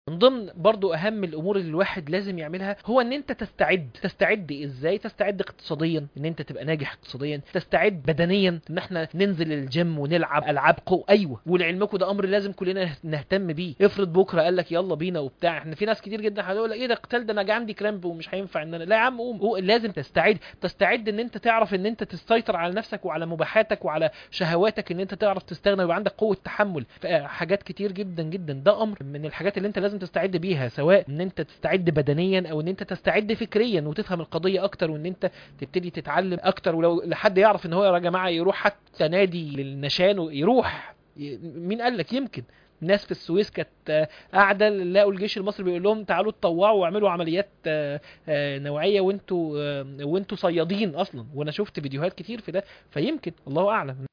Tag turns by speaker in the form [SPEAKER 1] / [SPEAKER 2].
[SPEAKER 1] من ضمن برضو اهم الامور اللي الواحد لازم يعملها هو ان انت تستعد تستعد ازاي تستعد اقتصاديا ان انت تبقى ناجح اقتصاديا تستعد بدنيا ان احنا ننزل الجيم ونلعب العاب قوه ايوه ولعلمكم ده امر لازم كلنا نهتم بيه افرض بكره قال لك يلا بينا وبتاع احنا في ناس كتير جدا هتقول لك ايه ده قتال ده انا عندي كرامب ومش هينفع ان انا لا يا عم قوم قوم. لازم تستعد تستعد ان انت تعرف ان انت تسيطر على نفسك وعلى مباحاتك وعلى شهواتك ان انت تعرف تستغنى ويبقى عندك قوه تحمل حاجات كتير جدا جدا ده امر من الحاجات اللي انت لازم تستعد بيها سواء ان انت تستعد بدنيا او ان انت تستعد فكريا وتفهم القضيه اكتر وان انت تبتدي تتعلم اكتر ولو لحد يعرف ان هو يا جماعه يروح حتى نادي للنشان ويروح مين قال لك يمكن ناس في السويس كانت قاعده لقوا الجيش المصري بيقول لهم تعالوا اتطوعوا واعملوا عمليات نوعيه وانتوا وانتوا صيادين اصلا وانا شفت فيديوهات كتير في ده فيمكن الله اعلم